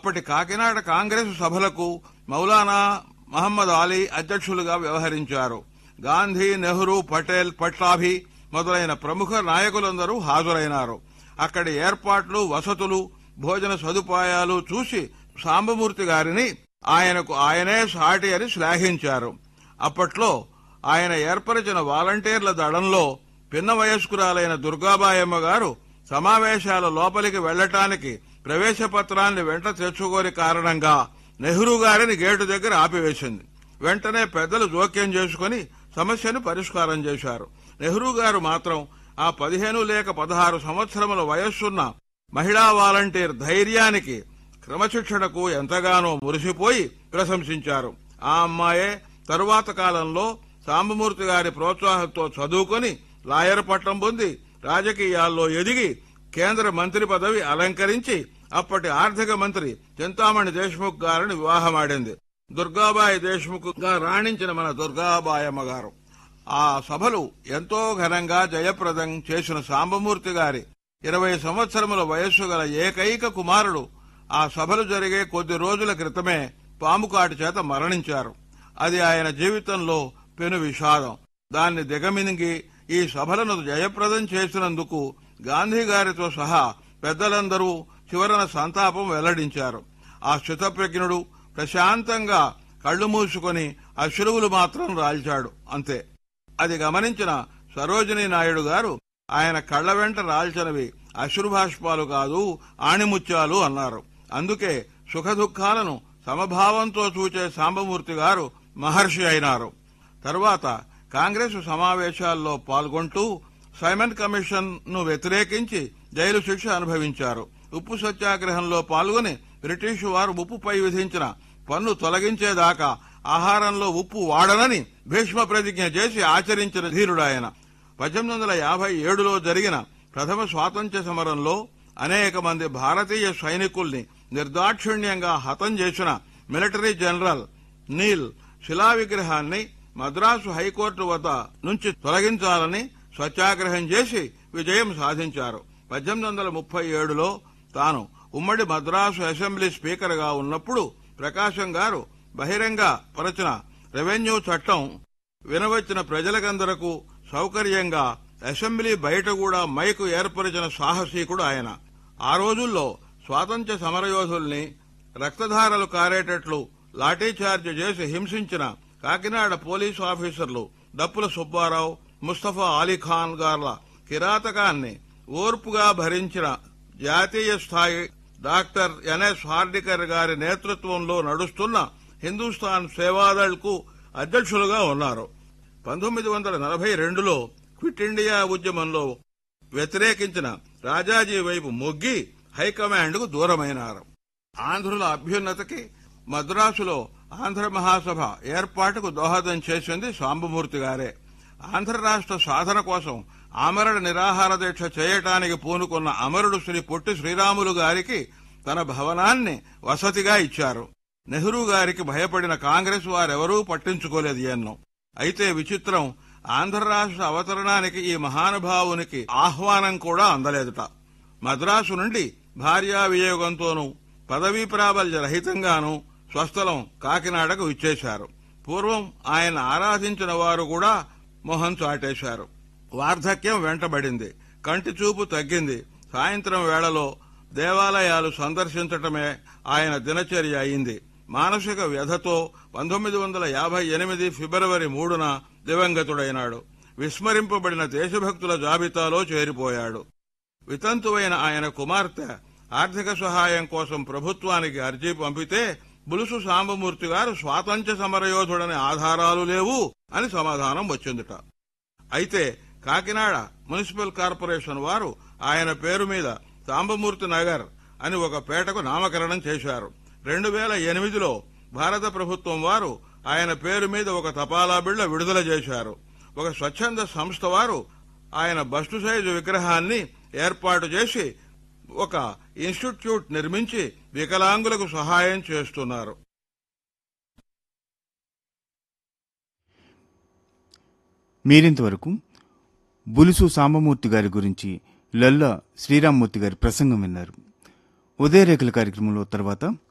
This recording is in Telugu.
అప్పటి కాకినాడ కాంగ్రెస్ సభలకు మౌలానా మహమ్మద్ అలీ అధ్యక్షులుగా వ్యవహరించారు గాంధీ నెహ్రూ పటేల్ పట్లాభి మొదలైన ప్రముఖ నాయకులందరూ హాజరైనారు అక్కడి ఏర్పాట్లు వసతులు భోజన సదుపాయాలు చూసి సాంబమూర్తి గారిని ఆయనకు ఆయనే సాటి అని శ్లాఘించారు అప్పట్లో ఆయన ఏర్పరిచిన వాలంటీర్ల దళంలో పిన్న వయస్కురాలైన దుర్గాబాయమ్మ గారు సమావేశాల లోపలికి వెళ్లటానికి ప్రవేశ పత్రాన్ని వెంట తెచ్చుకోని కారణంగా నెహ్రూ గారిని గేటు దగ్గర ఆపివేసింది వెంటనే పెద్దలు జోక్యం చేసుకుని సమస్యను పరిష్కారం చేశారు నెహ్రూ గారు మాత్రం ఆ పదిహేను లేక పదహారు సంవత్సరముల వయస్సున్న మహిళా వాలంటీర్ ధైర్యానికి క్రమశిక్షణకు ఎంతగానో మురిసిపోయి ప్రశంసించారు ఆ అమ్మాయే తరువాత కాలంలో సాంబమూర్తి గారి ప్రోత్సాహంతో చదువుకొని లాయర్ పట్టం పొంది రాజకీయాల్లో ఎదిగి కేంద్ర మంత్రి పదవి అలంకరించి అప్పటి ఆర్థిక మంత్రి చింతామణి దేశ్ముఖ్ గారిని వివాహమాడింది దుర్గాబాయి దేశ్ముఖ్ గా రాణించిన మన దుర్గాబాయమ్మ గారు ఆ సభలు ఎంతో ఘనంగా జయప్రదం చేసిన సాంబమూర్తి గారి ఇరవై సంవత్సరముల వయస్సు గల ఏకైక కుమారుడు ఆ సభలు జరిగే కొద్ది రోజుల క్రితమే పాముకాటి చేత మరణించారు అది ఆయన జీవితంలో పెను విషాదం దాన్ని దిగమింగి ఈ సభలను జయప్రదం చేసినందుకు గాంధీ గారితో సహా పెద్దలందరూ చివరన సంతాపం వెల్లడించారు ఆ స్థితప్రజ్ఞుడు ప్రశాంతంగా కళ్లు మూసుకొని అశ్రువులు మాత్రం రాల్చాడు అంతే అది గమనించిన సరోజినీ నాయుడు గారు ఆయన కళ్ల వెంట రాల్చనవి అశ్రుభాష్పాలు కాదు ఆణిముత్యాలు అన్నారు అందుకే సుఖదుఖాలను సమభావంతో చూచే సాంబమూర్తి గారు మహర్షి అయినారు తరువాత కాంగ్రెస్ సమావేశాల్లో పాల్గొంటూ సైమన్ కమిషన్ ను వ్యతిరేకించి జైలు శిక్ష అనుభవించారు ఉప్పు సత్యాగ్రహంలో పాల్గొని బ్రిటిషు వారు ఉప్పుపై విధించిన పన్ను తొలగించేదాకా ఆహారంలో ఉప్పు వాడనని భీష్మ ప్రతిజ్ఞ చేసి ఆచరించిన ధీరుడాయన పద్దెనిమిది వందల యాభై ఏడులో జరిగిన ప్రథమ స్వాతంత్ర్య సమరంలో అనేక మంది భారతీయ సైనికుల్ని నిర్దాక్షిణ్యంగా హతం చేసిన మిలిటరీ జనరల్ నీల్ శిలా విగ్రహాన్ని మద్రాసు హైకోర్టు వద్ద నుంచి తొలగించాలని సత్యాగ్రహం చేసి విజయం సాధించారు పద్దెనిమిది వందల ముప్పై ఏడులో తాను ఉమ్మడి మద్రాసు అసెంబ్లీ స్పీకర్ గా ఉన్నప్పుడు ప్రకాశం గారు బహిరంగ పరచిన రెవెన్యూ చట్టం వినవచ్చిన ప్రజలకందరకు సౌకర్యంగా అసెంబ్లీ బయట కూడా మైకు ఏర్పరిచిన సాహసీకుడు ఆయన ఆ రోజుల్లో స్వాతంత్ర్య సమరయోధుల్ని రక్తధారలు కారేటట్లు లాఠీచార్జ్ చేసి హింసించిన కాకినాడ పోలీసు ఆఫీసర్లు దప్పుల సుబ్బారావు ముస్తఫా అలీఖాన్ గార్ల కిరాతకాన్ని ఓర్పుగా భరించిన జాతీయ స్థాయి డాక్టర్ ఎన్ఎస్ హార్డికర్ గారి నేతృత్వంలో నడుస్తున్న హిందుస్థాన్ సేవాదళ్ కు అధ్యక్షులుగా ఉన్నారు పంతొమ్మిది వందల నలభై రెండులో క్విట్ ఇండియా ఉద్యమంలో వ్యతిరేకించిన రాజాజీ వైపు మొగ్గి హైకమాండ్ కు దూరమైనారు ఆంధ్రుల అభ్యున్నతికి మద్రాసులో ఆంధ్ర మహాసభ ఏర్పాటుకు దోహదం చేసింది సాంబమూర్తి గారే ఆంధ్ర రాష్ట్ర సాధన కోసం ఆమరణ నిరాహార దీక్ష చేయటానికి పూనుకున్న అమరుడు శ్రీ పొట్టి శ్రీరాములు గారికి తన భవనాన్ని వసతిగా ఇచ్చారు నెహ్రూ గారికి భయపడిన కాంగ్రెస్ వారెవరూ పట్టించుకోలేదు ఎన్నో అయితే విచిత్రం ఆంధ్ర రాష్ట్ర అవతరణానికి ఈ మహానుభావునికి ఆహ్వానం కూడా అందలేదుట మద్రాసు నుండి భార్యా వియోగంతోనూ పదవీ ప్రాబల్య రహితంగానూ స్వస్థలం కాకినాడకు ఇచ్చేశారు పూర్వం ఆయన ఆరాధించిన వారు కూడా మొహం చాటేశారు వార్ధక్యం వెంటబడింది కంటి చూపు తగ్గింది సాయంత్రం వేళలో దేవాలయాలు సందర్శించటమే ఆయన దినచర్య అయింది మానసిక వ్యధతో పంతొమ్మిది వందల యాభై ఎనిమిది ఫిబ్రవరి మూడున దివంగతుడైనాడు విస్మరింపబడిన దేశభక్తుల జాబితాలో చేరిపోయాడు వితంతువైన ఆయన కుమార్తె ఆర్థిక సహాయం కోసం ప్రభుత్వానికి అర్జీ పంపితే బులుసు సాంబమూర్తి గారు స్వాతంత్ర్య సమరయోధుడనే ఆధారాలు లేవు అని సమాధానం వచ్చిందిట అయితే కాకినాడ మున్సిపల్ కార్పొరేషన్ వారు ఆయన పేరు మీద సాంబమూర్తి నగర్ అని ఒక పేటకు నామకరణం చేశారు రెండు వేల ఎనిమిదిలో భారత ప్రభుత్వం వారు ఆయన పేరు మీద ఒక తపాలా బిళ్ల విడుదల చేశారు ఒక స్వచ్ఛంద సంస్థ వారు ఆయన బస్టు సైజు విగ్రహాన్ని ఏర్పాటు చేసి ఒక ఇన్స్టిట్యూట్ నిర్మించి వికలాంగులకు సహాయం చేస్తున్నారు మీరింతవరకు బులుసు సాంబమూర్తి గారి గురించి లల్ల శ్రీరామ్మూర్తి గారి ప్రసంగం విన్నారు ఉదయరేఖల కార్యక్రమంలో తర్వాత